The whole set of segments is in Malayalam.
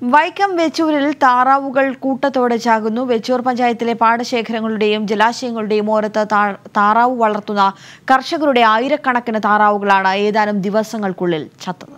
വൈക്കം വെച്ചൂരിൽ താറാവുകൾ കൂട്ടത്തോടെ ചാകുന്നു വെച്ചൂർ പഞ്ചായത്തിലെ പാടശേഖരങ്ങളുടെയും ജലാശയങ്ങളുടെയും ഓരത്ത് താ- താറാവ് വളർത്തുന്ന കർഷകരുടെ ആയിരക്കണക്കിന് താറാവുകളാണ് ഏതാനും ദിവസങ്ങൾക്കുള്ളിൽ ചത്തത്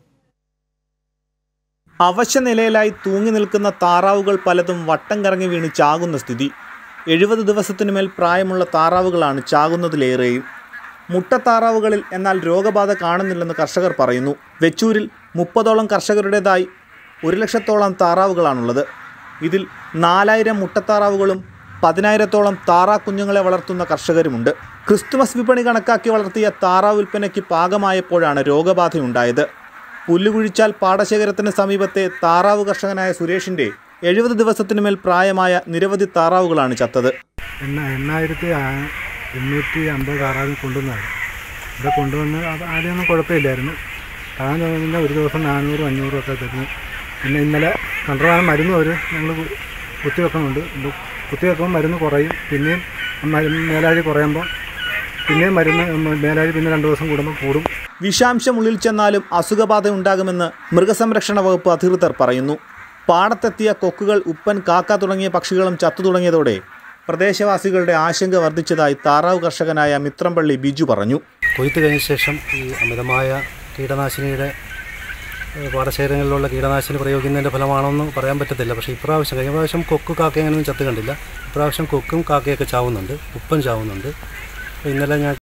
അവശ്യ നിലയിലായി തൂങ്ങി നിൽക്കുന്ന താറാവുകൾ പലതും വട്ടം കറങ്ങി വീണ് ചാകുന്ന സ്ഥിതി എഴുപത് ദിവസത്തിനുമേൽ പ്രായമുള്ള താറാവുകളാണ് ചാകുന്നതിലേറെയും മുട്ടത്താറാവുകളിൽ എന്നാൽ രോഗബാധ കാണുന്നില്ലെന്ന് കർഷകർ പറയുന്നു വെച്ചൂരിൽ മുപ്പതോളം കർഷകരുടേതായി ഒരു ലക്ഷത്തോളം താറാവുകളാണുള്ളത് ഇതിൽ നാലായിരം മുട്ടത്താറാവുകളും പതിനായിരത്തോളം താറാ കുഞ്ഞുങ്ങളെ വളർത്തുന്ന കർഷകരുമുണ്ട് ക്രിസ്തുമസ് വിപണി കണക്കാക്കി വളർത്തിയ താറാവ് വിൽപ്പനയ്ക്ക് പാകമായപ്പോഴാണ് രോഗബാധയുണ്ടായത് പുല്ലുകുഴിച്ചാൽ പാടശേഖരത്തിന് സമീപത്തെ താറാവ് കർഷകനായ സുരേഷിന്റെ എഴുപത് ദിവസത്തിനുമേൽ പ്രായമായ നിരവധി താറാവുകളാണ് ചത്തത് എണ്ണ എണ്ണായിരത്തി ആ- എണ്ണൂറ്റി അമ്പത് താറാവിനെ കൊണ്ടുവന്നതാണ് ഇവിടെ കൊണ്ടുവന്ന് അത് ആദ്യമൊന്നും കുഴപ്പമില്ലായിരുന്നു താഴ്ന്നു പിന്നെ ഒരു ദിവസം നാനൂറും അഞ്ഞൂറും ഒക്കെ തരുന്നു പിന്നെ ഇന്നലെ കണ്ടമാനം മരുന്ന് ഒരു ഞങ്ങൾ കുത്തിവെക്കുന്നുണ്ട് ഇത് കുത്തിവെക്കുമ്പോൾ മരുന്ന് കുറയും പിന്നെയും മരുന്ന് മേലാഴി കുറയുമ്പോൾ പിന്നെയും മരുന്ന് മേലാഴി പിന്നെ രണ്ട് ദിവസം കൂടുമ്പോൾ കൂടും വിഷാംശം ഉള്ളിൽ ചെന്നാലും അസുഖബാധ ഉണ്ടാകുമെന്ന് മൃഗസംരക്ഷണ വകുപ്പ് അധികൃതർ പറയുന്നു പാടത്തെത്തിയ കൊക്കുകൾ ഉപ്പൻ കാക്ക തുടങ്ങിയ പക്ഷികളും ചത്തു തുടങ്ങിയതോടെ പ്രദേശവാസികളുടെ ആശങ്ക വർദ്ധിച്ചതായി താറാവ് കർഷകനായ മിത്രംപള്ളി ബിജു പറഞ്ഞു കൊയ്ത്ത് കഴിഞ്ഞ ശേഷം ഈ അമിതമായ കീടനാശിനിയുടെ ഏഹ്, പാടശേഖരങ്ങളിലുള്ള കീടനാശിനി പ്രയോഗിക്കുന്നതിൻ്റെ ഫലമാണെന്ന് പറയാൻ പറ്റത്തില്ല പക്ഷേ ഇപ്രാവശ്യം കഴിഞ്ഞ പ്രാവശ്യം കൊക്ക് കാക്ക അങ്ങനെയൊന്നും ചത്ത് കണ്ടില്ല ഇപ്രാവശ്യം കൊക്കും കാക്കയൊക്കെ ചാവുന്നുണ്ട് ഉപ്പൻ ചാവുന്നുണ്ട് അപ്പോൾ ഇന്നലെ ഞാൻ